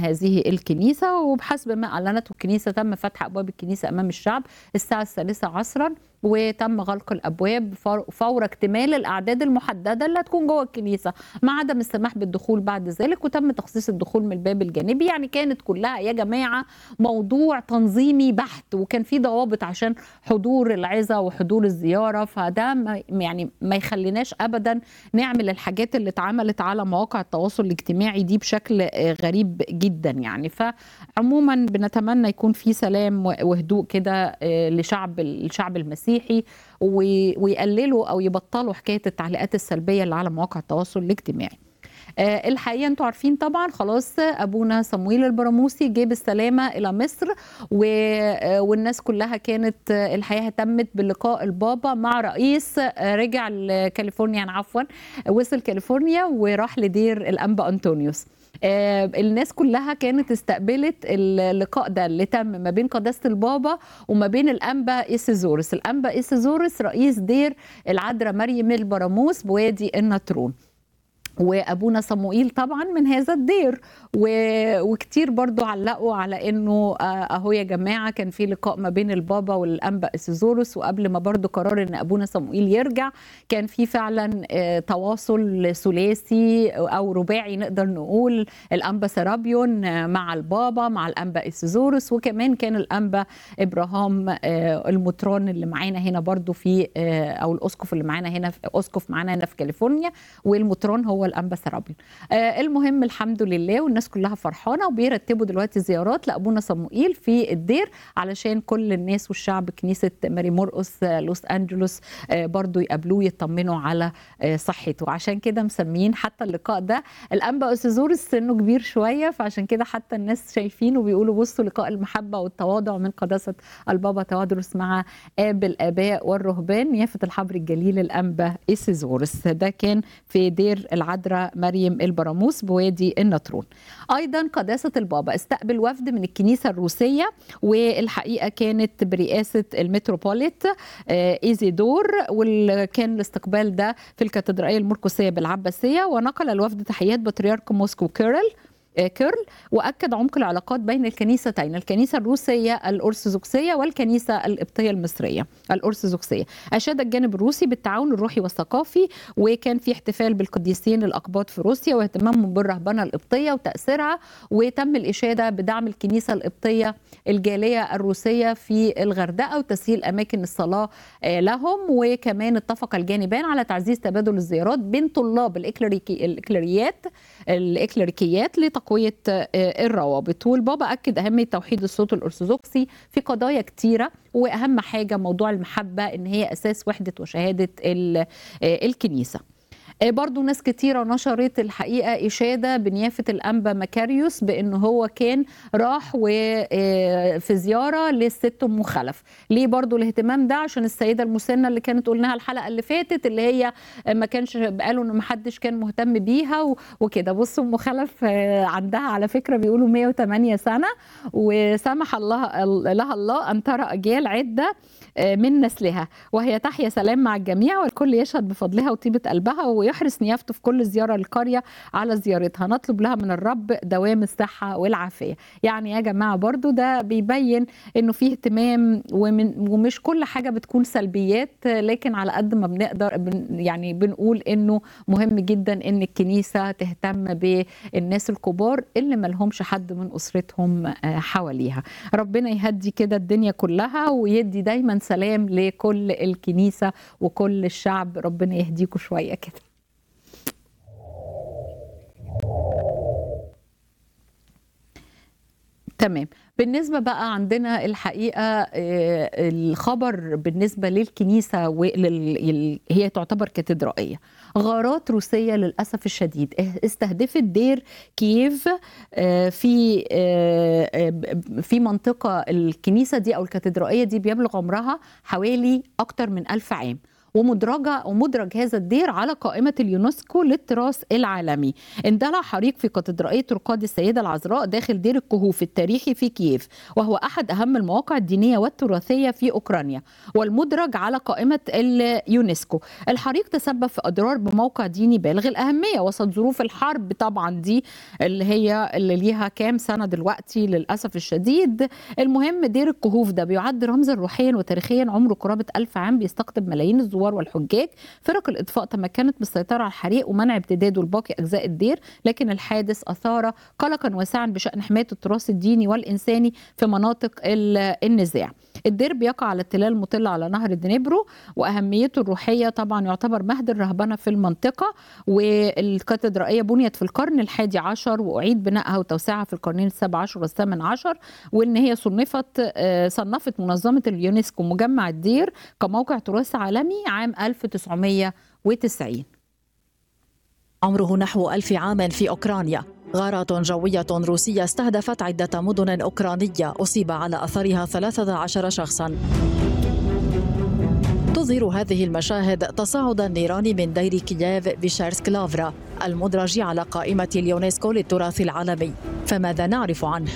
هذه الكنيسة وبحسب ما أعلنته الكنيسة تم فتح أبواب الكنيسة أمام الشعب الساعة الثالثة عصرا وتم غلق الابواب فور اكتمال الاعداد المحدده اللي هتكون جوه الكنيسه مع عدم السماح بالدخول بعد ذلك وتم تخصيص الدخول من الباب الجانبي يعني كانت كلها يا جماعه موضوع تنظيمي بحت وكان في ضوابط عشان حضور العظه وحضور الزياره فده ما يعني ما يخليناش ابدا نعمل الحاجات اللي اتعملت على مواقع التواصل الاجتماعي دي بشكل غريب جدا يعني فعموما بنتمنى يكون في سلام وهدوء كده لشعب الشعب المسيحي المسيحي ويقللوا او يبطلوا حكايه التعليقات السلبيه اللي على مواقع التواصل الاجتماعي. الحقيقه انتوا عارفين طبعا خلاص ابونا صمويل البراموسي جه بالسلامه الى مصر والناس كلها كانت الحقيقه اهتمت بلقاء البابا مع رئيس رجع لكاليفورنيا عفوا وصل كاليفورنيا وراح لدير الانبا انطونيوس الناس كلها كانت استقبلت اللقاء ده اللي تم ما بين قداسه البابا وما بين الانبا ايسيزورس الانبا ايسيزورس رئيس دير العذراء مريم البراموس بوادي النطرون وابونا صموئيل طبعا من هذا الدير و... وكتير برضو علقوا على انه اهو يا جماعه كان في لقاء ما بين البابا والانبا اسيزوروس وقبل ما برضو قرار ان ابونا صموئيل يرجع كان في فعلا تواصل ثلاثي او رباعي نقدر نقول الانبا سرابيون مع البابا مع الانبا اسيزوروس وكمان كان الانبا ابراهام المطران اللي معانا هنا برضو في او الاسقف اللي معانا هنا في اسقف معانا هنا في كاليفورنيا والمطران هو الانبا سرابيون آه المهم الحمد لله والناس كلها فرحانه وبيرتبوا دلوقتي زيارات لابونا صموئيل في الدير علشان كل الناس والشعب كنيسه ماري مرقس آه لوس انجلوس آه برضو يقابلوه يطمنوا على آه صحته عشان كده مسميين حتى اللقاء ده الانبا اسيزورس سنه كبير شويه فعشان كده حتى الناس شايفينه وبيقولوا بصوا لقاء المحبه والتواضع من قداسه البابا توادرس مع اب الاباء والرهبان يافت الحبر الجليل الانبا اسيزورس ده كان في دير العذراء مريم البراموس بوادي النطرون ايضا قداسه البابا استقبل وفد من الكنيسه الروسيه والحقيقه كانت برئاسه المتروبوليت ايزيدور وكان الاستقبال ده في الكاتدرائيه المرقسيه بالعباسيه ونقل الوفد تحيات بطريرك موسكو كيرل كيرل واكد عمق العلاقات بين الكنيستين الكنيسه الروسيه الارثوذكسيه والكنيسه القبطيه المصريه الارثوذكسيه اشاد الجانب الروسي بالتعاون الروحي والثقافي وكان في احتفال بالقديسين الاقباط في روسيا واهتمامهم بالرهبنه القبطيه وتاثيرها وتم الاشاده بدعم الكنيسه القبطيه الجاليه الروسيه في الغردقه وتسهيل اماكن الصلاه لهم وكمان اتفق الجانبان على تعزيز تبادل الزيارات بين طلاب الاكليريات الاكليريكيات لتقويه الروابط والبابا اكد اهميه توحيد الصوت الارثوذكسي في قضايا كتيره واهم حاجه موضوع المحبه ان هي اساس وحده وشهاده الكنيسه برضو ناس كتيرة نشرت الحقيقة إشادة بنيافة الأنبا مكاريوس بأن هو كان راح في زيارة للست أم خلف ليه برضو الاهتمام ده عشان السيدة المسنة اللي كانت قلناها الحلقة اللي فاتت اللي هي ما كانش قالوا أن محدش كان مهتم بيها وكده بصوا أم خلف عندها على فكرة بيقولوا 108 سنة وسمح الله لها الله أن ترى أجيال عدة من نسلها وهي تحيا سلام مع الجميع والكل يشهد بفضلها وطيبة قلبها ويحرص نيافته في كل زيارة للقرية على زيارتها نطلب لها من الرب دوام الصحة والعافية يعني يا جماعة برضو ده بيبين انه فيه اهتمام ومن ومش كل حاجة بتكون سلبيات لكن على قد ما بنقدر بن يعني بنقول انه مهم جدا ان الكنيسة تهتم بالناس الكبار اللي ملهمش حد من اسرتهم حواليها ربنا يهدي كده الدنيا كلها ويدي دايما سلام لكل الكنيسة وكل الشعب ربنا يهديكم شوية كده تمام بالنسبة بقى عندنا الحقيقة الخبر بالنسبة للكنيسة ولل... هي تعتبر كاتدرائية غارات روسية للأسف الشديد استهدفت دير كييف في في منطقة الكنيسة دي أو الكاتدرائية دي بيبلغ عمرها حوالي أكتر من ألف عام ومدرجة ومدرج هذا الدير على قائمة اليونسكو للتراث العالمي اندلع حريق في كاتدرائية رقاد السيدة العذراء داخل دير الكهوف التاريخي في كييف وهو أحد أهم المواقع الدينية والتراثية في أوكرانيا والمدرج على قائمة اليونسكو الحريق تسبب في أضرار بموقع ديني بالغ الأهمية وسط ظروف الحرب طبعا دي اللي هي اللي ليها كام سنة دلوقتي للأسف الشديد المهم دير الكهوف ده بيعد رمزا روحيا وتاريخيا عمره قرابة ألف عام بيستقطب ملايين الزوار والحجاج فرق الإطفاء تمكنت بالسيطرة على الحريق ومنع امتداده لباقي أجزاء الدير لكن الحادث أثار قلقا واسعا بشأن حماية التراث الديني والإنساني في مناطق النزاع الدير بيقع على التلال المطل على نهر دنيبرو وأهميته الروحية طبعا يعتبر مهد الرهبنة في المنطقة والكاتدرائية بنيت في القرن الحادي عشر وأعيد بنائها وتوسيعها في القرنين السابع عشر والثامن عشر وإن هي صنفت صنفت منظمة اليونسكو مجمع الدير كموقع تراث عالمي عام 1990 عمره نحو ألف عام في أوكرانيا غارات جوية روسية استهدفت عدة مدن أوكرانية أصيب على أثرها 13 شخصاً تظهر هذه المشاهد تصاعد النيران من دير كييف بشارسك لافرا المدرج على قائمة اليونسكو للتراث العالمي فماذا نعرف عنه؟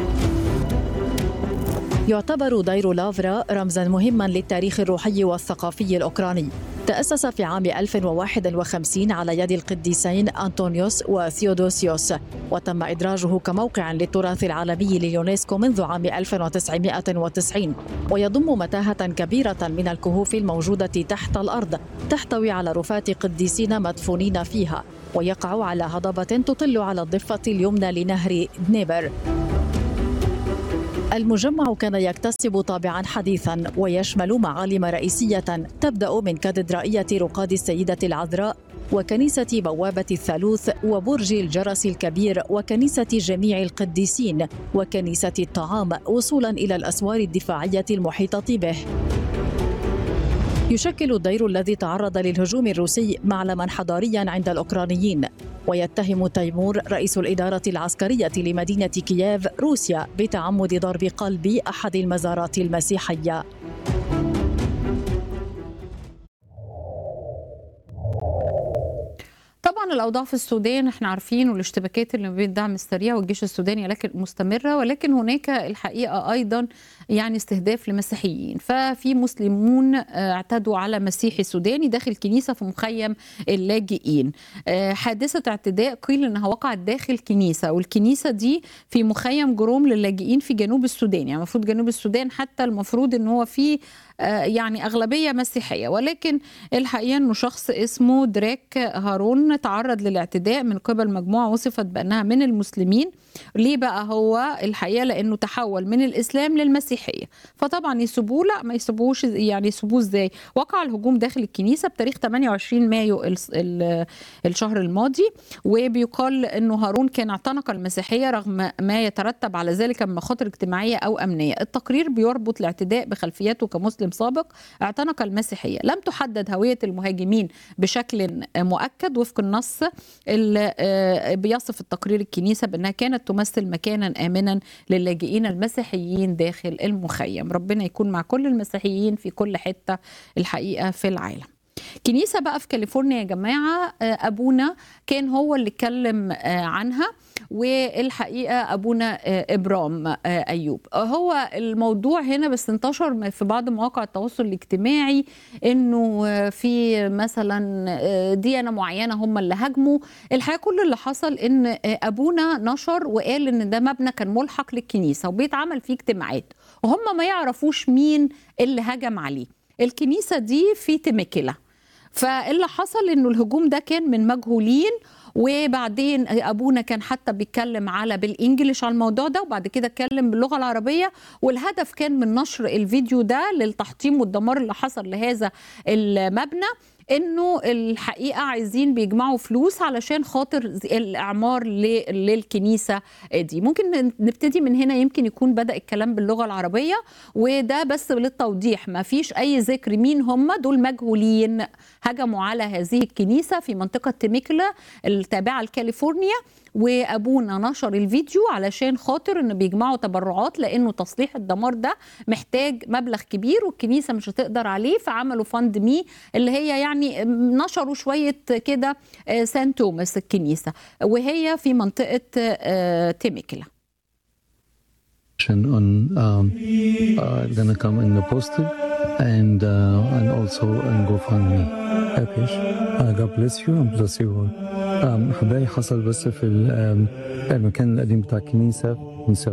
يعتبر دير لافرا رمزا مهما للتاريخ الروحي والثقافي الأوكراني تأسس في عام 1051 على يد القديسين أنطونيوس وثيودوسيوس وتم إدراجه كموقع للتراث العالمي لليونسكو منذ عام 1990 ويضم متاهة كبيرة من الكهوف الموجودة تحت الأرض تحتوي على رفات قديسين مدفونين فيها ويقع على هضبة تطل على الضفة اليمنى لنهر دنيبر المجمع كان يكتسب طابعا حديثا ويشمل معالم رئيسية تبدأ من كاتدرائية رقاد السيدة العذراء وكنيسة بوابة الثالوث وبرج الجرس الكبير وكنيسة جميع القديسين وكنيسة الطعام وصولا إلى الأسوار الدفاعية المحيطة به يشكل الدير الذي تعرض للهجوم الروسي معلما حضاريا عند الاوكرانيين ويتهم تيمور رئيس الاداره العسكريه لمدينه كييف روسيا بتعمد ضرب قلب احد المزارات المسيحيه طبعا الاوضاع في السودان احنا عارفين والاشتباكات اللي بين الدعم السريع والجيش السوداني لكن مستمره ولكن هناك الحقيقه ايضا يعني استهداف لمسيحيين ففي مسلمون اعتدوا على مسيحي سوداني داخل كنيسه في مخيم اللاجئين حادثه اعتداء قيل انها وقعت داخل كنيسه والكنيسه دي في مخيم جروم للاجئين في جنوب السودان يعني المفروض جنوب السودان حتى المفروض ان هو فيه يعني أغلبية مسيحية ولكن الحقيقة أنه شخص اسمه دريك هارون تعرض للاعتداء من قبل مجموعة وصفت بأنها من المسلمين ليه بقى هو الحقيقة لأنه تحول من الإسلام للمسيحية فطبعا يسيبوه لا ما يسيبوش يعني يسيبوه ازاي وقع الهجوم داخل الكنيسة بتاريخ 28 مايو ال ال الشهر الماضي وبيقال أنه هارون كان اعتنق المسيحية رغم ما يترتب على ذلك من مخاطر اجتماعية أو أمنية التقرير بيربط الاعتداء بخلفيته كمسلم سابق اعتنق المسيحيه لم تحدد هويه المهاجمين بشكل مؤكد وفق النص اللي بيصف التقرير الكنيسه بانها كانت تمثل مكانا امنا للاجئين المسيحيين داخل المخيم ربنا يكون مع كل المسيحيين في كل حته الحقيقه في العالم كنيسه بقى في كاليفورنيا يا جماعه ابونا كان هو اللي اتكلم عنها والحقيقه ابونا ابرام ايوب هو الموضوع هنا بس انتشر في بعض مواقع التواصل الاجتماعي انه في مثلا ديانه معينه هم اللي هاجموا الحقيقه كل اللي حصل ان ابونا نشر وقال ان ده مبنى كان ملحق للكنيسه وبيتعمل فيه اجتماعات وهم ما يعرفوش مين اللي هجم عليه الكنيسه دي في تمكله فاللي حصل انه الهجوم ده كان من مجهولين وبعدين ابونا كان حتى بيتكلم على بالانجلش على الموضوع ده وبعد كده اتكلم باللغه العربيه والهدف كان من نشر الفيديو ده للتحطيم والدمار اللي حصل لهذا المبنى انه الحقيقه عايزين بيجمعوا فلوس علشان خاطر الاعمار للكنيسه دي ممكن نبتدي من هنا يمكن يكون بدا الكلام باللغه العربيه وده بس للتوضيح ما فيش اي ذكر مين هم دول مجهولين هجموا على هذه الكنيسه في منطقه تيميكلا التابعه لكاليفورنيا وابونا نشر الفيديو علشان خاطر انه بيجمعوا تبرعات لانه تصليح الدمار ده محتاج مبلغ كبير والكنيسه مش هتقدر عليه فعملوا فند مي اللي هي يعني نشروا شويه كده سان توماس الكنيسه وهي في منطقه تيميكلا on um, uh, gonna come in the posted and uh, and also in GoFundMe package. Uh, God bless you and bless you all. Um, حبايبي حصل بس في ال- um, المكان القديم بتاع الكنيسة من